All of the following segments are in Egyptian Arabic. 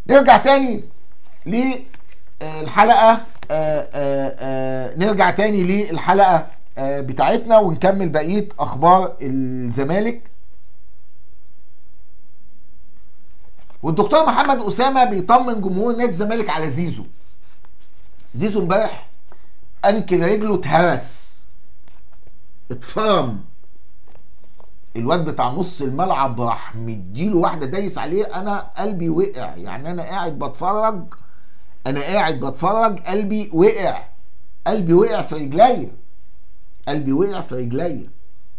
نرجع تاني للحلقه نرجع تاني للحلقه بتاعتنا ونكمل بقيه اخبار الزمالك والدكتور محمد اسامه بيطمن جمهور نادي الزمالك على زيزو زيزو امبارح انكل رجله اتهرس اتفرم الواد بتاع نص الملعب راح مديله واحده دايس عليه انا قلبي وقع يعني انا قاعد بتفرج انا قاعد بتفرج قلبي وقع قلبي وقع في رجليا قلبي وقع في رجليا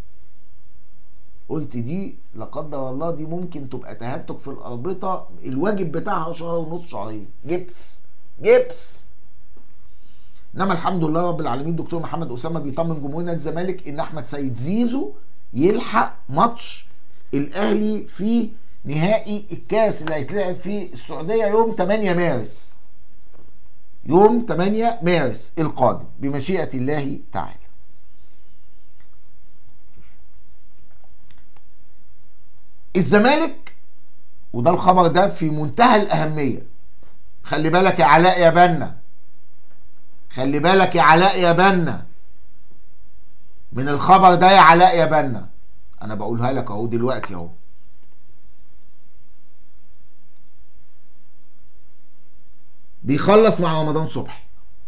قلت دي لا قدر الله دي ممكن تبقى تهتك في الاربطه الواجب بتاعها شهر ونص شهرين جبس جبس انما الحمد لله رب العالمين دكتور محمد اسامه بيطمن جمهور نادي الزمالك ان احمد سيد زيزو يلحق ماتش الاهلي في نهائي الكاس اللي هيتلعب في السعوديه يوم 8 مارس يوم 8 مارس القادم بمشيئه الله تعالى الزمالك وده الخبر ده في منتهى الاهميه خلي بالك يا علاء يا بنا خلي بالك يا علاء يا بنا من الخبر ده يا علاء يا بنا انا بقولها لك اهو دلوقتي اهو بيخلص مع رمضان صبحي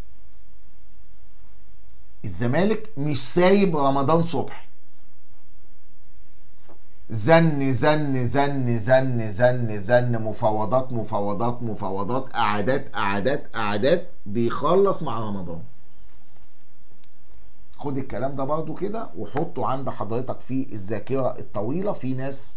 الزمالك مش سايب رمضان صبحي زن زن زن زن زن زن مفاوضات مفاوضات مفاوضات قعدات قعدات قعدات بيخلص مع رمضان خد الكلام ده برضو كده وحطه عند حضرتك في الذاكرة الطويلة في ناس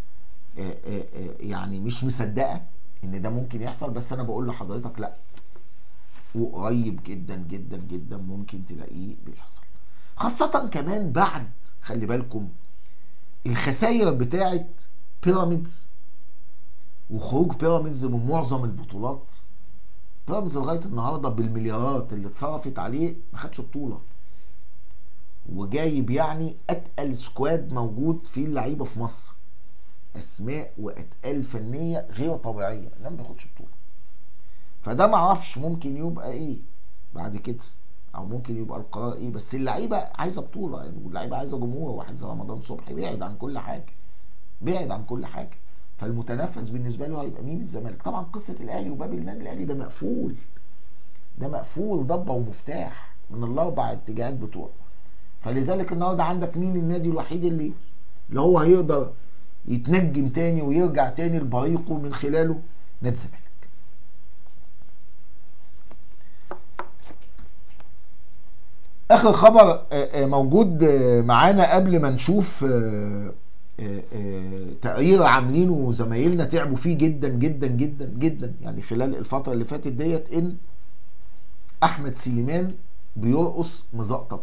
يعني مش مصدقة ان ده ممكن يحصل بس انا بقول لحضرتك لا وقريب جدا جدا جدا ممكن تلاقيه بيحصل خاصة كمان بعد خلي بالكم الخسائر بتاعت بيراميدز وخروج بيراميدز من معظم البطولات بيراميدز لغايه النهارده بالمليارات اللي اتصرفت عليه ما خدش بطوله وجايب يعني اتقل سكواد موجود فيه اللعيبه في مصر اسماء واتقال فنيه غير طبيعيه لم ما بياخدش بطوله فده معرفش ممكن يبقى ايه بعد كده او ممكن يبقى القرار ايه بس اللعيبه عايزه بطوله يعني واللعيبه عايزه جمهور واحد زي رمضان صبحي بعد عن كل حاجه بعد عن كل حاجه فالمتنفس بالنسبه له هيبقى مين الزمالك طبعا قصه الاهلي وباب النادي الاهلي ده مقفول ده مقفول ضبه ومفتاح من الاربع اتجاهات بتوعه فلذلك النهارده عندك مين النادي الوحيد اللي اللي هو هيقدر يتنجم تاني ويرجع تاني لبريقه من خلاله نادي الزمالك اخر خبر موجود معانا قبل ما نشوف تقرير عاملينه زمايلنا تعبوا فيه جدا جدا جدا جدا يعني خلال الفتره اللي فاتت ديت ان احمد سليمان بيرقص مزقطط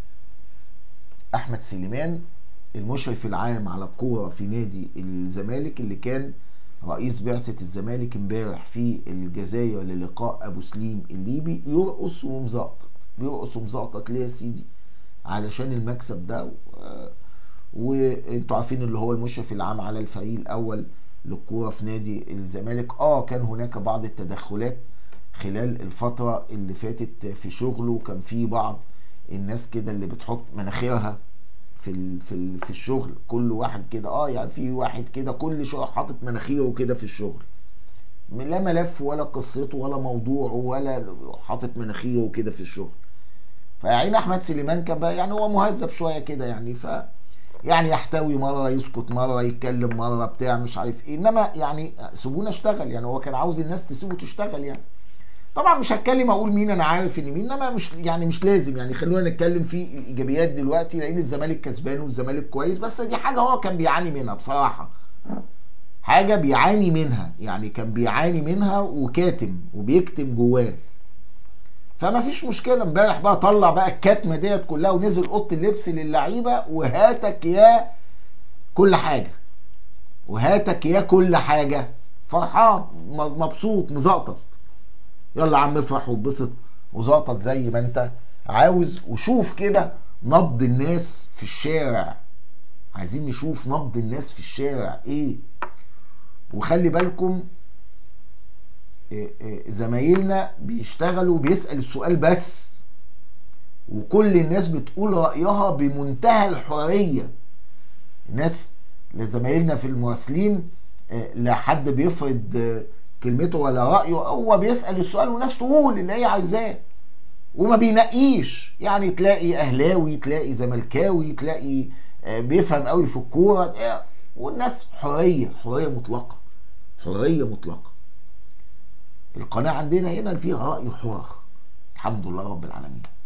احمد سليمان المشرف العام على الكوره في نادي الزمالك اللي كان رئيس بعثه الزمالك امبارح في الجزائر للقاء ابو سليم الليبي يرقص ومزقطط بيرقص ومزقطط ليه يا سيدي علشان المكسب ده و... وانتوا عارفين اللي هو المشرف العام على الفريق الاول للكوره في نادي الزمالك اه كان هناك بعض التدخلات خلال الفتره اللي فاتت في شغله كان في بعض الناس كده اللي بتحط مناخيرها في ال في ال في الشغل كل واحد كده اه يعني في واحد كده كل شويه حاطط مناخيره كده في الشغل لا ملف ولا قصته ولا موضوعه ولا حاطط مناخيره كده في الشغل فيعني احمد سليمان كان بقى يعني هو مهذب شويه كده يعني ف يعني يحتوي مره يسكت مره يتكلم مره بتاع مش عارف ايه انما يعني سيبونا اشتغل يعني هو كان عاوز الناس تسيبه تشتغل يعني طبعا مش هتكلم اقول مين انا عارف ان مين انما مش يعني مش لازم يعني خلونا نتكلم في الايجابيات دلوقتي لان الزمالك كسبان والزمالك كويس بس دي حاجه هو كان بيعاني منها بصراحه حاجه بيعاني منها يعني كان بيعاني منها وكاتم وبيكتم جواه فما فيش مشكله امبارح بقى طلع بقى الكتمه ديت كلها ونزل اوضه اللبس للعيبه وهاتك يا كل حاجه وهاتك يا كل حاجه فرحان مبسوط مزقطط يلا يا عم افرح واتبسط وزقطط زي ما انت عاوز وشوف كده نبض الناس في الشارع عايزين نشوف نبض الناس في الشارع ايه وخلي بالكم زمايلنا بيشتغلوا بيسأل السؤال بس وكل الناس بتقول رأيها بمنتهى الحرية الناس لزمايلنا في المراسلين لا حد بيفرض كلمته ولا رأيه هو بيسأل السؤال والناس تقول اللي هي عايزاه وما بينقيش يعني تلاقي اهلاوي تلاقي زملكاوي تلاقي بيفهم قوي في الكوره والناس حريه حريه مطلقه حريه مطلقه القناه عندنا هنا فيها راي حر الحمد لله رب العالمين